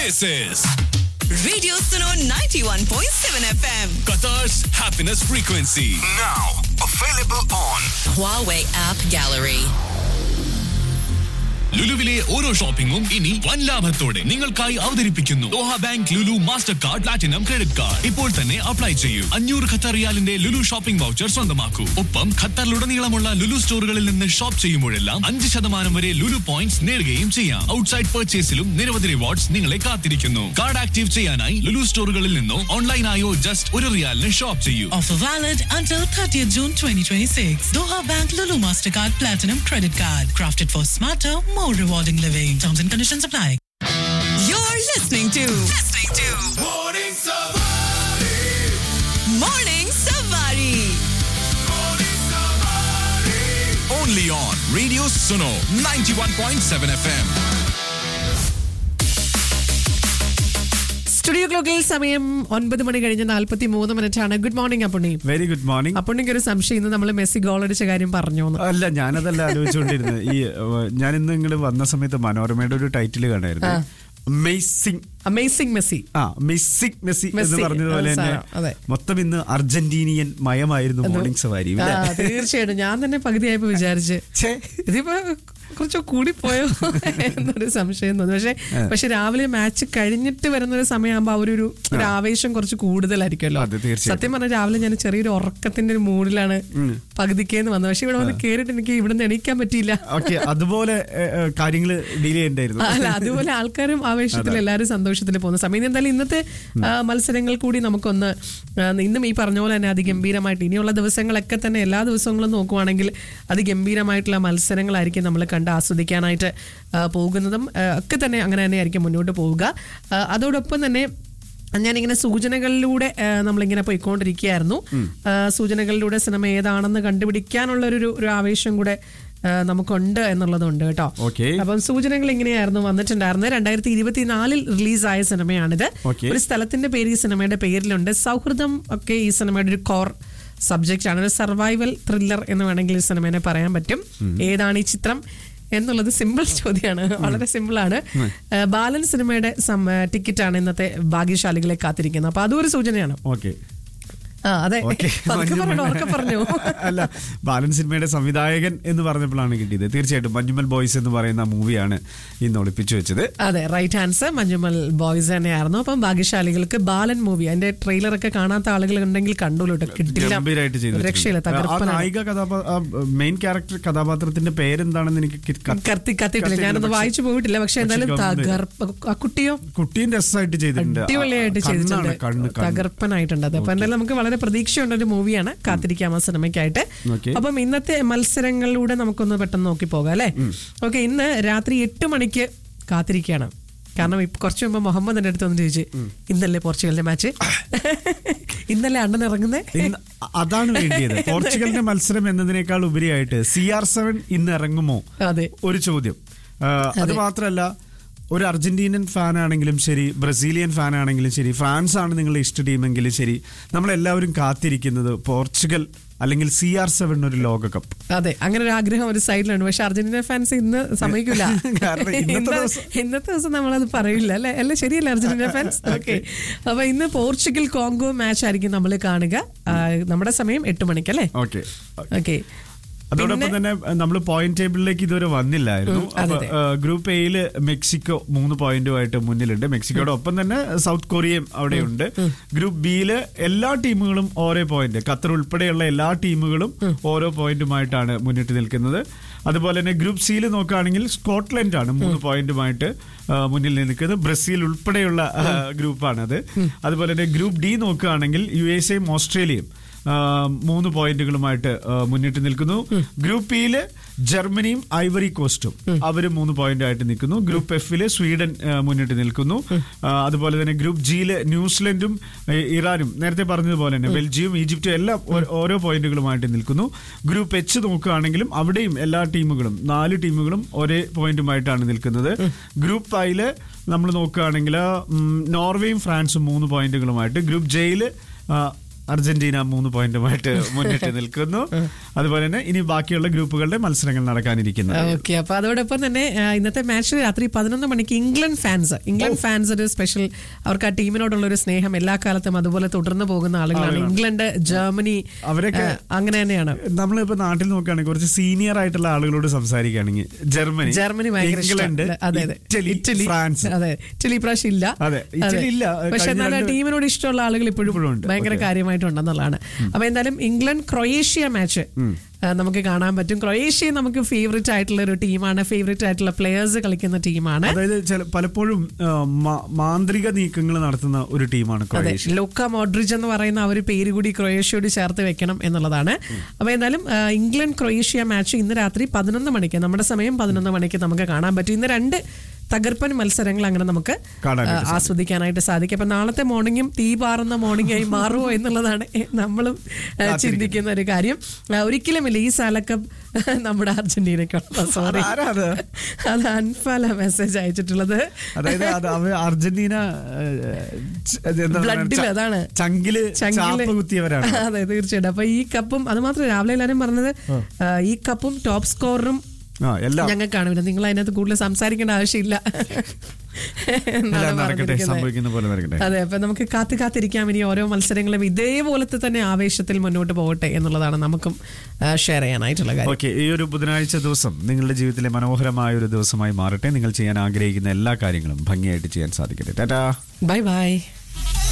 This is Radio Suno 91.7 FM. Qatar's happiness frequency. Now available on Huawei App Gallery. ലുലുവിലെ ഓരോ ഷോപ്പിംഗും ഇനി വൻ ലാഭത്തോടെ നിങ്ങൾക്കായി അവതരിപ്പിക്കുന്നു Doha bank Lulu master card platinum credit card ഇപ്പോൾ തന്നെ അപ്ലൈ ചെയ്യൂ അഞ്ഞൂറ് ഖത്തർ റിയാലിന്റെ ലുലു ഷോപ്പിംഗ് വൗച്ചർ സ്വന്തമാക്കൂ ഒപ്പം ഖത്തറിലുടനീളമുള്ള ലുലു സ്റ്റോറുകളിൽ നിന്ന് ഷോപ്പ് ചെയ്യുമ്പോഴെല്ലാം അഞ്ച് ശതമാനം വരെ ലുലു പോയിന്റ്സ് നേടുകയും ചെയ്യാം ഔട്ട്സൈഡ് പർച്ചേസിലും നിരവധി റിവാർഡ്സ് നിങ്ങളെ കാത്തിരിക്കുന്നു കാർഡ് ആക്റ്റീവ് ചെയ്യാനായി ലുലു സ്റ്റോറുകളിൽ നിന്നോ ഓൺലൈനായോ ജസ്റ്റ് ഒരു റിയാലിന് ഷോപ്പ് ചെയ്യൂ Offer valid until 30th June 2026. Doha Bank Lulu Mastercard Platinum Credit Card. Crafted for smarter, more rewarding living. Terms and conditions apply. You're listening to listening to Morning Savari. only on Radio Suno 91.7 FM. Studio ക്ലോക്കിൽ സമയം ഒൻപത് മണി കഴിഞ്ഞ് നാല്പത്തി മൂന്ന് minute ആണ് good morning Appunni very good morning അപ്പുണ്ണിക്ക് ഒരു സംശയം ഇന്ന് നമ്മൾ മെസ്സി ഗോൾ അടിച്ച കാര്യം പറഞ്ഞു അല്ല ഞാനതല്ല ആലോചിച്ചുകൊണ്ടിരുന്നത് ഈ ഏഹ്, ഞാൻ ഇന്ന് ഇങ്ങോട്ട് വന്ന സമയത്ത് മനോരമയുടെ ഒരു ടൈറ്റിൽ കാണായിരുന്നു അമേസിംഗ് അമേസിംഗ് മെസ്സി ആ മെസ്സിക് മെസ്സി എന്ന് മെസ്സി, പറഞ്ഞതുപോലെ അത് തന്നെ സാധനം, അതെ. മൊത്തം ഇന്ന് അർജന്റീനിയൻ മയമായിരുന്നു മോർണിംഗ് സവാരി ആ, ഇല്ലേ? തീർച്ചയായിട്ടും ഞാൻ തന്നെ പകുതിയായപ്പോ വിചാരിച്ച് ഛേ. ഇതിപ്പോ കുറച്ച് കൂടിപ്പോയോ എന്നൊരു സംശയം തോന്നി പക്ഷെ പക്ഷെ രാവിലെ മാച്ച് കഴിഞ്ഞിട്ട് വരുന്ന ഒരു സമയമാകുമ്പോ ആ ഒരു ഒരു ഒരു ആവേശം കുറച്ച് കൂടുതലായിരിക്കുമല്ലോ അതെ, തീർച്ചയായിട്ടും. സത്യം പറഞ്ഞാൽ രാവിലെ ഞാൻ ചെറിയൊരു ഉറക്കത്തിന്റെ ഒരു മൂഡിലാണ് പകുതിക്കേന്ന് വന്നത് പക്ഷെ ഇവിടെ വന്ന് കേറിയിട്ട് എനിക്ക് ഇവിടെ നിന്ന് എണീക്കാൻ പറ്റിയില്ല ഓക്കെ അതുപോലെ കാര്യങ്ങൾ ഡീൽ ചെയ്യണ്ടായിരുന്നു അല്ല അതുപോലെ ആൾക്കാരും ആവേശത്തിൽ എല്ലാവരും സന്തോഷത്തിൽ പോകുന്ന സമയം ഇനി എന്തായാലും ഇന്നത്തെ ആ, മത്സരങ്ങൾ കൂടി നമുക്കൊന്ന് ആ, ഇന്നും ഈ പറഞ്ഞ പോലെ തന്നെ അതിഗംഭീരമായിട്ട് ഇനിയുള്ള ദിവസങ്ങളൊക്കെ തന്നെ എല്ലാ ദിവസങ്ങളും നോക്കുവാണെങ്കിൽ അതിഗംഭീരമായിട്ടുള്ള മത്സരങ്ങളായിരിക്കും നമ്മൾ കണ്ട് ആസ്വദിക്കാനായിട്ട് ആ, പോകുന്നതും ആ, ഒക്കെ തന്നെ അങ്ങനെ തന്നെ ആയിരിക്കും മുന്നോട്ട് പോവുക ആ, അതോടൊപ്പം തന്നെ ഞാനിങ്ങനെ സൂചനകളിലൂടെ ആ, നമ്മളിങ്ങനെ പോയിക്കൊണ്ടിരിക്കുകയായിരുന്നു ആ, സൂചനകളിലൂടെ സിനിമ ഏതാണെന്ന് കണ്ടുപിടിക്കാനുള്ള ഒരു ഒരു ആവേശം കൂടെ ആ, നമുക്കുണ്ട് എന്നുള്ളതുണ്ട് കേട്ടോ Okay. അപ്പം സൂചനകൾ ഇങ്ങനെയായിരുന്നു വന്നിട്ടുണ്ടായിരുന്നത് രണ്ടായിരത്തി ഇരുപത്തിനാലിൽ റിലീസായ സിനിമയാണിത് Okay. ഒരു സ്ഥലത്തിന്റെ പേര് ഈ സിനിമയുടെ പേരിലുണ്ട് സൗഹൃദം ഒക്കെ ഈ സിനിമയുടെ ഒരു കോർ സബ്ജക്റ്റ് ആണ് ഒരു സർവൈവൽ ത്രില്ലർ എന്ന് വേണമെങ്കിൽ ഈ സിനിമേനെ പറയാൻ പറ്റും ഏതാണ് ഈ ചിത്രം എന്നുള്ളത് സിമ്പിൾ ചോദ്യമാണ് വളരെ സിമ്പിൾ ആണ് ഏഹ് ബാലൻ സിനിമയുടെ ടിക്കറ്റ് ആണ് ഇന്നത്തെ ഭാഗ്യശാലികളെ കാത്തിരിക്കുന്നത് അപ്പൊ അതും ഒരു സൂചനയാണ് ഓക്കെ ആ അതെ ഓക്കെ പതുക്കെ പറഞ്ഞു ഉറക്കെ പറഞ്ഞു അല്ല ബാലൻ സിനിമയുടെ സംവിധായകൻ എന്ന് പറഞ്ഞപ്പോഴാണ് കിട്ടിയത് തീർച്ചയായിട്ടും മഞ്ഞുമൽ ബോയ്സ് എന്ന് പറയുന്ന മൂവിയാണ് ഇന്ന് ഒളിപ്പിച്ചു വെച്ചത് അതെ റൈറ്റ് ആൻസർ മഞ്ജുമൽ ബോയ്സ് തന്നെയായിരുന്നു അപ്പം ഭാഗ്യശാലികൾക്ക് ബാലൻ മൂവി അതിന്റെ ട്രെയിലർ ഒക്കെ കാണാത്ത ആളുകൾ ഉണ്ടെങ്കിൽ കണ്ടോളൂ കേട്ടോ കിട്ടില്ല ഗംഭീരമായിട്ട് ചെയ്തു രക്ഷയില്ല വെച്ചിട്ടുണ്ട്. ആ തകർപ്പനാണ് നായിക കഥാപാ മെയിൻ ക്യാരക്ടർ കഥാപാത്രത്തിന്റെ പേരെന്താണെന്ന് എനിക്ക് കി- കത്തി- കത്തി കത്തിയിട്ടില്ല ഞാനത് പക്ഷേ- വായിച്ചു പോയിട്ടില്ല പക്ഷെ എന്തായാലും പക്ഷേ ഗംഭീരം. തകർപ്പ് ആ കുട്ടിയോ കുട്ടിയും രസമായിട്ട് ചെയ്തിട്ടുണ്ട് അടിപൊളിയായിട്ട് ആ, കണ്ണാണ്, ചെയ്തിട്ടുണ്ട് കണ്ണ് കണ്ണ് തകർപ്പനായിട്ടുണ്ട് അത് അപ്പൊ എന്തായാലും നമുക്ക് വളരെ പ്രതീക്ഷയുള്ള ഒരു മൂവിയാണ് കാത്തിരിക്കാം ആ സിനിമയ്ക്കായിട്ട് Okay. അപ്പം ഇന്നത്തെ മത്സരങ്ങളിലൂടെ നമുക്കൊന്ന് പെട്ടെന്ന് നോക്കി പോകാം അല്ലെ ഓക്കെ ഇന്ന് രാത്രി എട്ട് മണിക്ക് കാത്തിരിക്കുകയാണ് കാരണം ഇപ്പൊ കുറച്ച് മുമ്പ് മുഹമ്മദ് എന്റെ അടുത്ത് വന്ന് ചോദിച്ചു ഇന്നല്ലേ പോർച്ചുഗലിന്റെ മാച്ച് ഇന്നല്ലേ അണ്ണൻ ഇറങ്ങുന്നേ ഇന്ന് അതാണ് വേണ്ടിയത് പോർച്ചുഗലിന്റെ മത്സരം എന്നതിനേക്കാൾ ഉപരിയായിട്ട് സി ആർ സെവൻ ഇന്ന് ഇറങ്ങുമോ അതെ ഒരു ചോദ്യം ആ, അത് മാത്രമല്ല ഒരു അർജന്റീനൻ ഫാൻ ആണെങ്കിലും ശരി ബ്രസീലിയൻ ഫാൻ ആണെങ്കിലും ശരി ഫ്രാൻസ് ആണ് നിങ്ങളുടെ ഇഷ്ട ടീമെങ്കിലും ശരി നമ്മളെല്ലാവരും കാത്തിരിക്കുന്നത് പോർച്ചുഗൽ അല്ലെങ്കിൽ സി ആർ സെവൻ ഒരു ലോകകപ്പ് അതെ അങ്ങനെ ഒരു ആഗ്രഹം ഒരു സൈഡിലുണ്ട് പക്ഷെ അർജന്റീന ഫാൻസ് ഇന്ന് സമ്മതിക്കില്ല കാരണം ഇന്നത്തെ ഇന്ന- ദിവസം- ഇന്നത്തെ ദിവസം നമ്മളത് പറയില്ല അല്ലെ അല്ല ശരിയല്ല അർജന്റീന ഫാൻസ് ഓക്കെ അപ്പൊ ഇന്ന് പോർച്ചുഗൽ കോങ്കോ മാച്ച് ആയിരിക്കും നമ്മൾ കാണുക ആ, നമ്മുടെ സമയം എട്ട് മണിക്ക് അല്ലേ ഓക്കെ ഓക്കെ അതോടൊപ്പം തന്നെ നമ്മൾ പോയിന്റ് ടേബിളിലേക്ക് ഇതുവരെ വന്നില്ലായിരുന്നു ഉം, അതെ, അപ്പൊ, ആ, ഗ്രൂപ്പ് എയില് മെക്സിക്കോ മൂന്ന് പോയിന്റുമായിട്ട് മുന്നിലുണ്ട് മെക്സിക്കോയുടെ ഒപ്പം തന്നെ സൗത്ത് കൊറിയയും അവിടെയുണ്ട് ഗ്രൂപ്പ് ബിയില് എല്ലാ ടീമുകളും ഓരോ പോയിന്റ് ഖത്തർ ഉൾപ്പെടെയുള്ള എല്ലാ ടീമുകളും ഓരോ പോയിന്റുമായിട്ടാണ് മുന്നിട്ട് നിൽക്കുന്നത് അതുപോലെ തന്നെ ഗ്രൂപ്പ് സിയിൽ നോക്കുകയാണെങ്കിൽ സ്കോട്ട്ലൻഡ് ആണ് മൂന്ന് പോയിന്റുമായിട്ട് ആ, മുന്നിൽ നിൽക്കുന്നത് ബ്രസീൽ ഉൾപ്പെടെയുള്ള ആ, ഗ്രൂപ്പാണത് അതുപോലെ തന്നെ ഗ്രൂപ്പ് ഡി നോക്കുകയാണെങ്കിൽ യു എസ് എയും ഓസ്ട്രേലിയയും ആ, മൂന്ന് പോയിന്റുകളുമായിട്ട് ആ, മുന്നിട്ട് നിൽക്കുന്നു ഗ്രൂപ്പ് ഇയില് ജർമ്മനിയും ഐവറി കോസ്റ്റും അവർ മൂന്ന് പോയിന്റ് ആയിട്ട് നിൽക്കുന്നു ഗ്രൂപ്പ് എഫില് സ്വീഡൻ ആ, മുന്നിട്ട് നിൽക്കുന്നു ആ, അതുപോലെ തന്നെ ഗ്രൂപ്പ് ജിയില് ന്യൂസിലൻഡും ഏ, ഇറാനും നേരത്തെ പറഞ്ഞതുപോലെ തന്നെ ബെൽജിയം ഈജിപ്തും എല്ലാം ഓ- ഓരോ പോയിന്റുകളുമായിട്ട് നിൽക്കുന്നു ഗ്രൂപ്പ് എച്ച് നോക്കുകയാണെങ്കിലും അവിടെയും എല്ലാ ടീമുകളും നാല് ടീമുകളും ഒരേ പോയിന്റുമായിട്ടാണ് നിൽക്കുന്നത് ഗ്രൂപ്പ് ഐയില് നമ്മൾ നോക്കുകയാണെങ്കിൽ ഉം, നോർവേയും ഫ്രാൻസും മൂന്ന് പോയിന്റുകളുമായിട്ട് ഗ്രൂപ്പ് ജെയില് അർജന്റീന മൂന്ന് പോയിന്റുമായിട്ട് മുന്നിട്ട് നിൽക്കുന്നു അതുപോലെ തന്നെ ഇനി ബാക്കിയുള്ള ഗ്രൂപ്പുകളുടെ മത്സരങ്ങൾ നടക്കാനിരിക്കുന്നത് ഓക്കെ അപ്പൊ അതോടൊപ്പം തന്നെ ആ, ഇന്നത്തെ മാച്ചിൽ രാത്രി പതിനൊന്ന് മണിക്ക് ഇംഗ്ലണ്ട് ഫാൻസ് ഇംഗ്ലണ്ട് ഫാൻസ് ഒരു സ്പെഷ്യൽ അവർക്ക് ആ ടീമിനോടുള്ള ഒരു സ്നേഹം എല്ലാ കാലത്തും അതുപോലെ തുടർന്ന് പോകുന്ന ആളുകളാണ് ഇംഗ്ലണ്ട് ജർമ്മനി അവരൊക്കെ- ആ, അങ്ങനെ തന്നെയാണ് നമ്മളിപ്പോ നാട്ടിൽ നോക്കുകയാണെങ്കിൽ കുറച്ച് സീനിയർ ആയിട്ടുള്ള ആളുകളോട് സംസാരിക്കുകയാണെങ്കിൽ ജർമ്മനി ജർമ്മനി ഭയങ്കര ഇംഗ്ലണ്ട് ഇഷ്ടമാണ്. അതെ അതെ ഇറ്റലി ഫ്രാൻസ് അതെ ഇറ്റലി പ്രാവശ്യം ഇല്ല അതെ, ഇറ്റലി ഇല്ല. പക്ഷെ കഴിഞ്ഞ എന്നാൽ ആ രണ്ട് ടീമിനോട് ഇഷ്ടമുള്ള ആളുകൾ ഇപ്പോഴും ഇപ്പോഴും ഉണ്ട്. ഭയങ്കര Okay. കാര്യമായിട്ടുണ്ടെന്നുള്ളതാണ് അപ്പൊ എന്തായാലും ഇംഗ്ലണ്ട് ക്രൊയേഷ്യ മാച്ച് നമുക്ക് കാണാൻ പറ്റും ക്രൊയേഷ്യ നമുക്ക് ഫേവറേറ്റ് ആയിട്ടുള്ള ഒരു ടീമാണ് ഫേവറേറ്റ് ആയിട്ടുള്ള പ്ലേയേഴ്സ് കളിക്കുന്ന ടീമാണ് അതായത് ചില പലപ്പോഴും ആ, മാ- മാന്ത്രിക നീക്കങ്ങൾ നടത്തുന്ന ഒരു ടീമാണ് അതെ ക്രൊയേഷ്യ ലോക്ക മോഡ്രിച്ച് എന്ന് പറയുന്ന ആ ഒരു പേര് കൂടി ക്രൊയേഷ്യയോട് ചേർത്ത് വെക്കണം എന്നുള്ളതാണ് അപ്പൊ എന്തായാലും ആ, ഇംഗ്ലണ്ട് ക്രൊയേഷ്യ മാച്ച് ഇന്ന് രാത്രി പതിനൊന്ന് മണിക്ക് നമ്മുടെ സമയം പതിനൊന്ന് മണിക്ക് നമുക്ക് കാണാൻ പറ്റും ഇന്ന് രണ്ട് തകർപ്പൻ മത്സരങ്ങൾ അങ്ങനെ നമുക്ക് കാണാനായിട്ട് ആ, ആസ്വദിക്കാനായിട്ട് സാധിക്കും അപ്പൊ നാളത്തെ മോർണിംഗും തീ പാറുന്ന മോർണിംഗ് ആയി മാറുമോ എന്നുള്ളതാണ് നമ്മളും ആ, ചിന്തിക്കുന്ന ഒരു കാര്യം ആ, ഒരിക്കലുമില്ല ഈ സാലക്കപ്പ് നമ്മുടെ അർജന്റീനയ്ക്കുള്ള സോറി ആരാ അത്? അത് അൻഫാല മെസ്സേജ് അയച്ചിട്ടുള്ളത് അതായത് അത് അവ അർജന്റീന ഏ, ച- അത് എന്താ പറയുക, ബ്ലഡിൽ ച- അതാണ് ചങ്കില് ചങ്കില് ചാപ്പ കുത്തിയവരാണ് അതെ തീർച്ചയായിട്ടും അപ്പൊ ഈ കപ്പും അത് മാത്രമല്ല രാവിലെ എല്ലാരും പറഞ്ഞത് ആ, ഈ കപ്പും ടോപ്പ് സ്കോററും ആ എല്ലാം ഞങ്ങൾക്കാണ് പിന്നെ നിങ്ങൾ അതിനകത്ത് കൂടുതൽ സംസാരിക്കേണ്ട ആവശ്യമില്ല എന്നാണ് എല്ലാം നടക്കട്ടെ പറഞ്ഞിരിക്കുന്നത്. സംഭവിക്കുന്ന പോലെ നടക്കട്ടെ അതെ അപ്പൊ നമുക്ക് കാത്തു കാത്തിരിക്കാം ഇനി ഓരോ മത്സരങ്ങളും ഇതേപോലത്തെ തന്നെ ആവേശത്തിൽ മുന്നോട്ട് പോകട്ടെ എന്നുള്ളതാണ് നമുക്കും ഷെയർ ചെയ്യാനായിട്ടുള്ള കാര്യം ഓക്കെ ഈ ഒരു ബുധനാഴ്ച ദിവസം നിങ്ങളുടെ ജീവിതത്തിലെ മനോഹരമായ ഒരു ദിവസമായി മാറട്ടെ നിങ്ങൾ ചെയ്യാൻ ആഗ്രഹിക്കുന്ന എല്ലാ കാര്യങ്ങളും ഭംഗിയായിട്ട് ചെയ്യാൻ സാധിക്കട്ടെ ടാറ്റാ ബൈ ബൈ